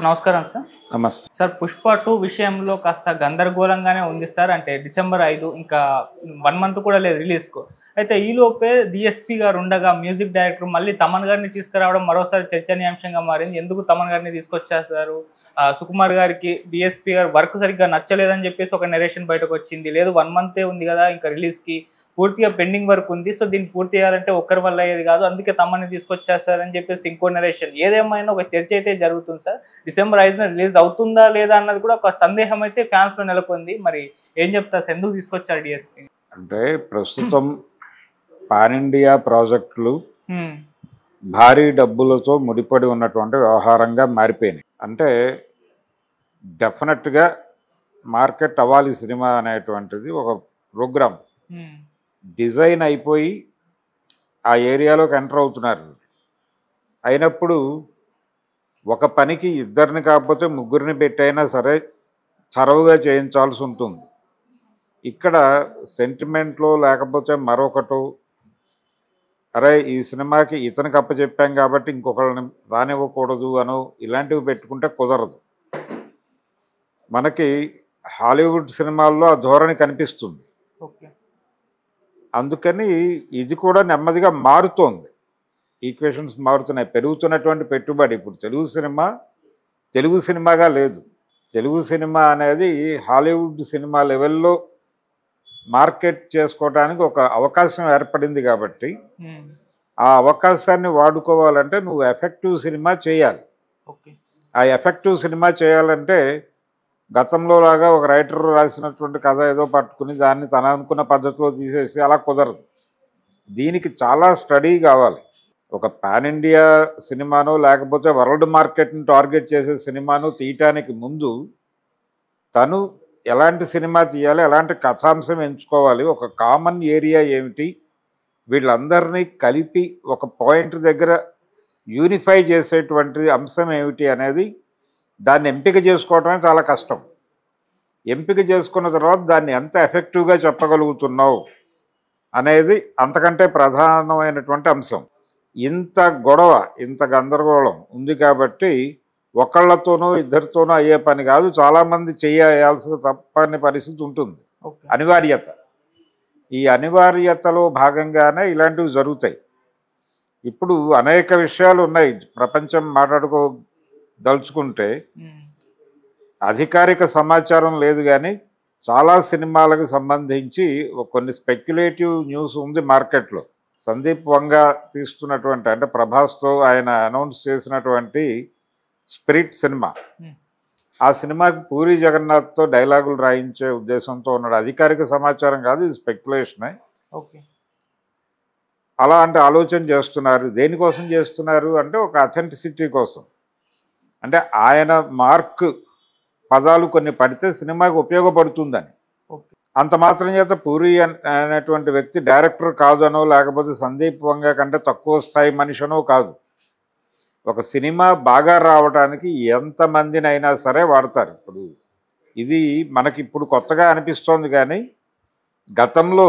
Sir నమస్కారం sir నమస్తే sir Pushpa two విషయంలో కాస్త గందరగోళంగానే ఉంది సార్ అంటే డిసెంబర్ ఐదు ఇంకా వన్ మంత్ కూడా లేదు రిలీజ్కు అయితే ఈలోపే డిఎస్పీ గారు ఉండగా మ్యూజిక్ డైరెక్టర్ మళ్ళీ తమన్ గారిని తీసుకురావడం మరోసారి చర్చనీయాంశంగా మారింది ఎందుకు తమన్ గారిని తీసుకొచ్చేస్తారు ఆ, సుకుమార్ గారికి డిఎస్పీ గారు వర్క్ సరిగ్గా నచ్చలేదని చెప్పేసి ఒక నెరేషన్ బయటకు వచ్చింది లేదు వన్ మంతే ఉంది కదా ఇంకా రిలీజ్కి పూర్తిగా పెండింగ్ వర్క్ ఉంది సో దీన్ని పూర్తి చేయాలంటే ఒక్కరి వల్ల అయ్యేది కాదు అందుకే తమ్మని తీసుకొచ్చేస్తారని చెప్పేసి ఇంకో నెరేషన్ ఏదేమైనా ఒక చర్చ అయితే జరుగుతుంది సార్ డిసెంబర్ ఐదున రిలీజ్ అవుతుందా లేదా అన్నది కూడా ఒక సందేహం అయితే ఫ్యాన్స్ లో నెలకొంది మరి ఏం చెప్తారు సార్? ఎందుకు తీసుకొచ్చారు డిఎస్పీ అంటే ప్రస్తుతం పాన్ ఇండియా ప్రాజెక్టులు భారీ డబ్బులతో ముడిపడి ఉన్నటువంటి వ్యవహారంగా మారిపోయినాయి అంటే డెఫినెట్గా మార్కెట్ అవ్వాలి సినిమా అనేటువంటిది ఒక ప్రోగ్రామ్ డిజైన్ అయిపోయి ఆ ఏరియాలోకి ఎంటర్ అవుతున్నారు అయినప్పుడు ఒక పనికి ఇద్దరిని కాకపోతే ముగ్గురిని పెట్టైనా సరే చరవుగా చేయించాల్సి ఉంటుంది ఇక్కడ సెంటిమెంట్లో లేకపోతే మరొకటో అరే ఈ సినిమాకి ఇతనికి అప్పచెప్పాం కాబట్టి ఇంకొకరిని రానివ్వకూడదు అనో ఇలాంటివి పెట్టుకుంటే కుదరదు మనకి హాలీవుడ్ సినిమాల్లో ఆ ధోరణి కనిపిస్తుంది ఓకే అందుకని ఇది కూడా నెమ్మదిగా మారుతోంది ఈక్వేషన్స్ మారుతున్నాయి పెరుగుతున్నటువంటి పెట్టుబడి ఇప్పుడు తెలుగు సినిమా తెలుగు సినిమాగా లేదు తెలుగు సినిమా అనేది హాలీవుడ్ సినిమా లెవెల్లో మార్కెట్ చేసుకోవడానికి ఒక అవకాశం ఏర్పడింది కాబట్టి ఆ అవకాశాన్ని వాడుకోవాలంటే నువ్వు ఎఫెక్టివ్ సినిమా చేయాలి ఓకే ఆ ఎఫెక్టివ్ సినిమా చేయాలంటే గతంలో లాగా ఒక రైటర్ రాసినటువంటి కథ ఏదో పట్టుకుని దాన్ని తన అనుకున్న పద్ధతిలో తీసేసి అలా కుదరదు దీనికి చాలా స్టడీ కావాలి ఒక పాన్ ఇండియా సినిమానో లేకపోతే వరల్డ్ మార్కెట్ని టార్గెట్ చేసే సినిమాను తీయటానికి ముందు తను ఎలాంటి సినిమా తీయాలి ఎలాంటి కథాంశం ఎంచుకోవాలి ఒక కామన్ ఏరియా ఏమిటి వీళ్ళందరినీ కలిపి ఒక పాయింట్ దగ్గర యూనిఫై చేసేటువంటి అంశం ఏమిటి అనేది దాన్ని ఎంపిక చేసుకోవటమే చాలా కష్టం ఎంపిక చేసుకున్న తర్వాత దాన్ని ఎంత ఎఫెక్టివ్గా చెప్పగలుగుతున్నావు అనేది అంతకంటే ప్రధానమైనటువంటి అంశం ఇంత గొడవ ఇంత గందరగోళం ఉంది కాబట్టి ఒకళ్ళతోనో ఇద్దరితోనో అయ్యే పని కాదు చాలామంది చేయాల్సిన తప్పని పరిస్థితి ఉంటుంది ఓకే అనివార్యత ఈ అనివార్యతలో భాగంగానే ఇలాంటివి జరుగుతాయి ఇప్పుడు అనేక విషయాలు ఉన్నాయి ప్రపంచం మాట్లాడుకోదలుచుకుంటే అధికారిక సమాచారం లేదు కానీ చాలా సినిమాలకు సంబంధించి ఒక కొన్ని స్పెక్యులేటివ్ న్యూస్ ఉంది మార్కెట్లో సందీప్ వంగ తీస్తున్నటువంటి అంటే ప్రభాస్తో ఆయన అనౌన్స్ చేసినటువంటి స్పిరిట్ సినిమా Hmm. ఆ సినిమాకి పూరి జగన్నాథ్తో డైలాగులు రాయించే ఉద్దేశంతో ఉన్నాడు అధికారిక సమాచారం కాదు ఇది స్పెక్యులేషనే ఓకే అలాంటి ఆలోచన చేస్తున్నారు దేనికోసం చేస్తున్నారు అంటే ఒక అథెంటిసిటీ కోసం అంటే ఆయన మార్క్ పదాలు కొన్ని పడితే సినిమాకి ఉపయోగపడుతుందని ఓకే అంత మాత్రం చేత పూరి అన్- అనేటువంటి వ్యక్తి డైరెక్టర్ కాదనో లేకపోతే సందీప్ వంగ కంటే తక్కువ స్థాయి మనిషినో కాదు ఒక సినిమా బాగా రావడానికి ఎంతమందినైనా సరే వాడతారు ఇప్పుడు ఇది మనకి ఇప్పుడు కొత్తగా అనిపిస్తోంది కానీ గతంలో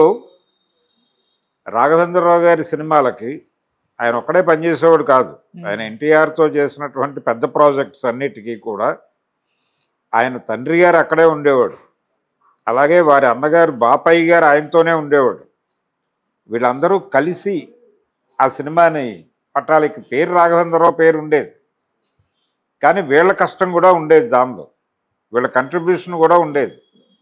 రాఘవేంద్రరావు గారి సినిమాలకి ఆయన ఒక్కడే పనిచేసేవాడు కాదు ఆయన ఎన్టీఆర్తో చేసినటువంటి పెద్ద ప్రాజెక్ట్స్ అన్నిటికీ కూడా ఆయన తండ్రి గారు అక్కడే ఉండేవాడు అలాగే వారి అన్నగారు బాపయ్య గారు ఆయనతోనే ఉండేవాడు వీళ్ళందరూ కలిసి ఆ సినిమాని పట్టాలకి పేరు రాఘవేంద్రరావు పేరు ఉండేది కానీ వీళ్ళ కష్టం కూడా ఉండేది దానిలో వీళ్ళ కంట్రిబ్యూషన్ కూడా ఉండేది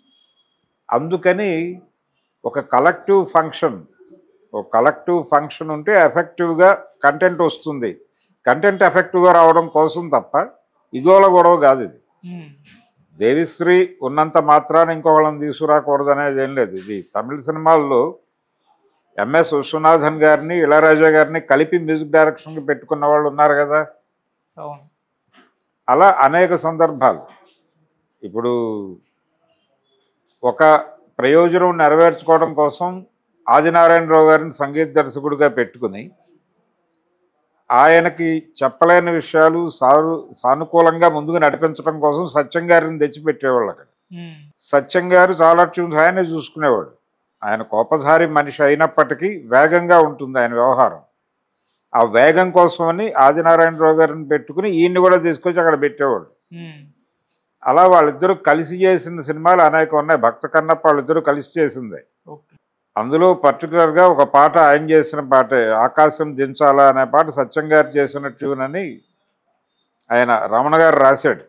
అందుకని ఒక కలెక్టివ్ ఫంక్షన్ ఒక కలెక్టివ్ ఫంక్షన్ ఉంటే ఎఫెక్టివ్గా కంటెంట్ వస్తుంది కంటెంట్ ఎఫెక్టివ్గా రావడం కోసం తప్ప ఇగోల గొడవ కాదు ఇది దేవిశ్రీ ఉన్నంత మాత్రాన ఇంకొకళ్ళని తీసుకురాకూడదు అనేది ఏం లేదు ఇది తమిళ సినిమాల్లో ఎంఎస్ విశ్వనాథన్ గారిని ఇళయరాజా గారిని కలిపి మ్యూజిక్ డైరెక్షన్కి పెట్టుకున్న వాళ్ళు ఉన్నారు కదా అవును అలా అనేక సందర్భాలు ఇప్పుడు ఒక ప్రయోజనం నెరవేర్చుకోవడం కోసం ఆదినారాయణరావు గారిని సంగీత దర్శకుడిగా పెట్టుకుని ఆయనకి చెప్పలేని విషయాలు సారు సానుకూలంగా ముందుకు నడిపించడం కోసం సత్యం గారిని తెచ్చిపెట్టేవాళ్ళు అక్కడ సత్యం గారు చాలా ట్యూన్స్ ఆయనే చూసుకునేవాడు ఆయన కోపధారి మనిషి అయినప్పటికీ వేగంగా ఉంటుంది ఆయన వ్యవహారం ఆ వేగం కోసమని ఆదినారాయణరావు గారిని పెట్టుకుని ఈయన్ని కూడా తీసుకొచ్చి అక్కడ పెట్టేవాడు ఉమ్. అలా వాళ్ళిద్దరూ కలిసి చేసిన సినిమాలు అనేక ఉన్నాయి భక్త కన్నప్ప వాళ్ళిద్దరూ కలిసి చేసింది ఓకే అందులో పర్టికులర్గా ఒక పాట ఆయన చేసిన పాటే ఆకాశం దించాలా అనే పాట సత్యం గారు చేసిన ట్యూన్ అని ఆయన రమణ గారు రాశాడు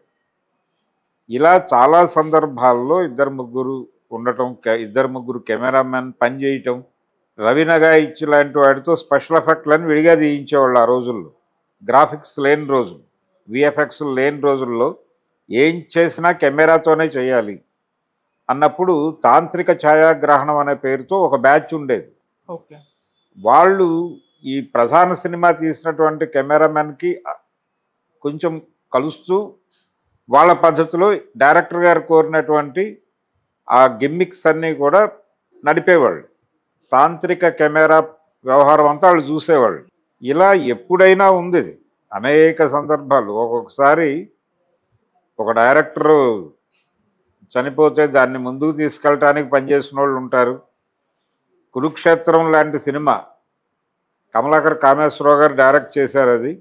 ఇలా చాలా సందర్భాల్లో ఇద్దరు ముగ్గురు ఉండటం కె- ఇద్దరు ముగ్గురు కెమెరామెన్ పనిచేయటం రవినగా ఇచ్చి లాంటి వాటితో స్పెషల్ ఎఫెక్ట్లను విడిగా తీయించేవాళ్ళు ఆ రోజుల్లో గ్రాఫిక్స్ లేని రోజులు విఎఫ్ఎక్స్ లేని రోజుల్లో ఏం చేసినా కెమెరాతోనే చేయాలి అన్నప్పుడు తాంత్రిక ఛాయాగ్రహణం అనే పేరుతో ఒక బ్యాచ్ ఉండేది ఓకే వాళ్ళు ఈ ప్రధాన సినిమా తీసినటువంటి కెమెరామెన్కి కొంచెం కలుస్తూ వాళ్ళ పద్ధతిలో డైరెక్టర్ గారు కోరినటువంటి ఆ గిమ్మిక్స్ అన్నీ కూడా నడిపేవాళ్ళు తాంత్రిక కెమెరా వ్యవహారం అంతా వాళ్ళు చూసేవాళ్ళు ఇలా ఎప్పుడైనా ఉంది ఇది. అనేక సందర్భాలు ఒక్కొక్కసారి ఒక డైరెక్టరు చనిపోతే దాన్ని ముందుకు తీసుకెళ్ళటానికి పనిచేసిన వాళ్ళు ఉంటారు కురుక్షేత్రం లాంటి సినిమా కమలాకర్ కామేశ్వరరావు గారు డైరెక్ట్ చేశారు అది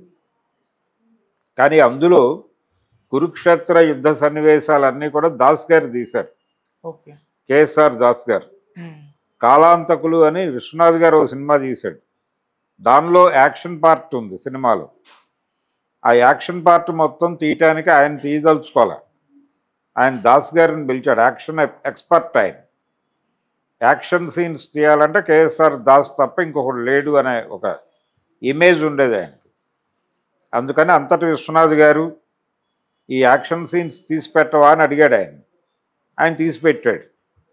కానీ అందులో కురుక్షేత్ర యుద్ధ సన్నివేశాలన్నీ కూడా దాస్ గారు తీశారు ఓకే కేఎస్ఆర్ దాస్ గారు ఉమ్. కాలాంతకులు అని విశ్వనాథ్ గారు ఒక సినిమా తీశాడు దానిలో యాక్షన్ పార్ట్ ఉంది సినిమాలో ఆ యాక్షన్ పార్ట్ మొత్తం తీయటానికి ఆయన తీయదలుచుకోవాలి ఆయన దాస్ గారిని పిలిచాడు యాక్షన్ ఎక్స్పర్ట్ ఆయన యాక్షన్ సీన్స్ తీయాలంటే కేఎస్ఆర్ దాస్ తప్ప ఇంకొకటి లేడు అనే ఒక ఇమేజ్ ఉండేది ఆయనకి అందుకని అంతటి విశ్వనాథ్ గారు ఈ యాక్షన్ సీన్స్ తీసి పెట్టవా అని అడిగాడు ఆయన ఆయన తీసి పెట్టాడు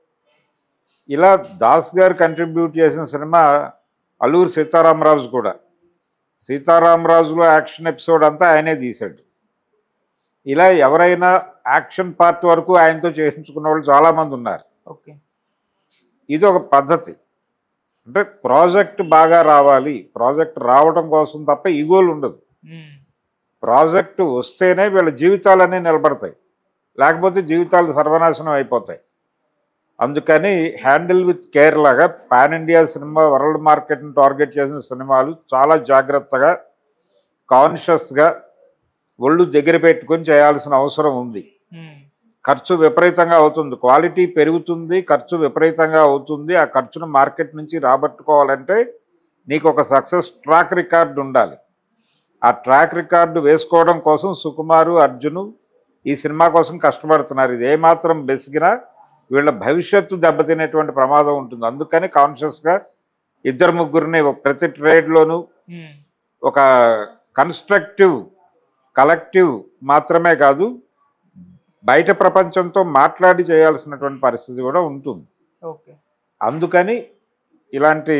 ఇలా దాస్ గారు కంట్రిబ్యూట్ చేసిన సినిమా అల్లూరి సీతారామరాజు కూడా సీతారామరాజులో యాక్షన్ ఎపిసోడ్ అంతా ఆయనే తీశాడు ఇలా ఎవరైనా యాక్షన్ పార్ట్ వరకు ఆయనతో చేయించుకున్న వాళ్ళు చాలామంది ఉన్నారు ఓకే ఇది ఒక పద్ధతి అంటే ప్రాజెక్ట్ బాగా రావాలి ప్రాజెక్ట్ రావడం కోసం తప్ప ఈగోలు ఉండదు ఉమ్. ప్రాజెక్టు వస్తేనే వీళ్ళ జీవితాలన్నీ నిలబడతాయి లేకపోతే జీవితాలు సర్వనాశనం అయిపోతాయి అందుకని హ్యాండిల్ విత్ కేర్ లాగా పాన్ ఇండియా సినిమా వరల్డ్ మార్కెట్ని టార్గెట్ చేసిన సినిమాలు చాలా జాగ్రత్తగా కాన్షియస్గా ఒళ్ళు దగ్గర పెట్టుకొని చేయాల్సిన అవసరం ఉంది ఉమ్. ఖర్చు విపరీతంగా అవుతుంది క్వాలిటీ పెరుగుతుంది ఖర్చు విపరీతంగా అవుతుంది ఆ ఖర్చును మార్కెట్ నుంచి రాబట్టుకోవాలంటే నీకు ఒక సక్సెస్ ట్రాక్ రికార్డు ఉండాలి ఆ ట్రాక్ రికార్డు వేసుకోవడం కోసం సుకుమారు అర్జును ఈ సినిమా కోసం కష్టపడుతున్నారు ఇది ఏమాత్రం బెసిగినా వీళ్ళ భవిష్యత్తు దెబ్బతినేటువంటి ప్రమాదం ఉంటుంది అందుకని కాన్షియస్గా ఇద్దరు ముగ్గురిని ఒక ప్రతి ట్రేడ్లోనూ ఉమ్. ఒక కన్స్ట్రక్టివ్ కలెక్టివ్ మాత్రమే కాదు బయట ప్రపంచంతో మాట్లాడి చేయాల్సినటువంటి పరిస్థితి కూడా ఉంటుంది ఓకే అందుకని ఇలాంటి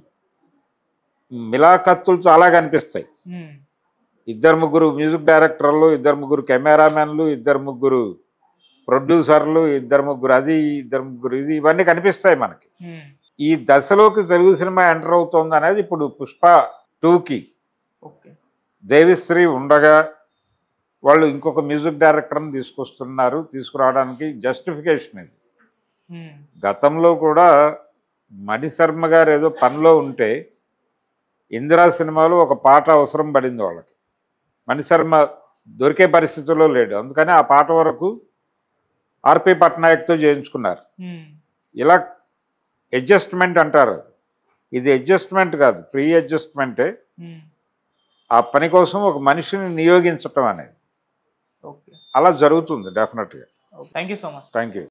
మిలాఖత్తులు చాలా కనిపిస్తాయి ఉమ్. ఇద్దరు ముగ్గురు మ్యూజిక్ డైరెక్టర్లు ఇద్దరు ముగ్గురు కెమెరామెన్లు ఇద్దరు ముగ్గురు ప్రొడ్యూసర్లు ఇద్దరు ముగ్గురు అది ఇద్దరు ముగ్గురు ఇది ఇవన్నీ కనిపిస్తాయి మనకి ఉమ్. ఈ దశలోకి తెలుగు సినిమా ఎంటర్ అవుతుంది అనేది ఇప్పుడు పుష్ప టూకి ఓకే దేవిశ్రీ ఉండగా వాళ్ళు ఇంకొక మ్యూజిక్ డైరెక్టర్ని తీసుకొస్తున్నారు తీసుకురావడానికి జస్టిఫికేషన్ ఇది ఉమ్. గతంలో కూడా మణిశర్మ గారు ఏదో పనిలో ఉంటే ఇందిరా సినిమాలో ఒక పాట అవసరం పడింది వాళ్ళకి మణిశర్మ దొరికే పరిస్థితుల్లో లేడు అందుకని ఆ పాట వరకు ఆర్పి పట్నాయక్తో చేయించుకున్నారు ఉమ్. ఇలా అడ్జస్ట్మెంట్ అంటారు అది. ఇది అడ్జస్ట్మెంట్ కాదు ప్రీ అడ్జస్ట్మెంటే ఉమ్. ఆ పని కోసం ఒక మనిషిని నియోగించటం అనేది ఓకే అలా జరుగుతుంది డెఫినెట్గా thank you so much thank you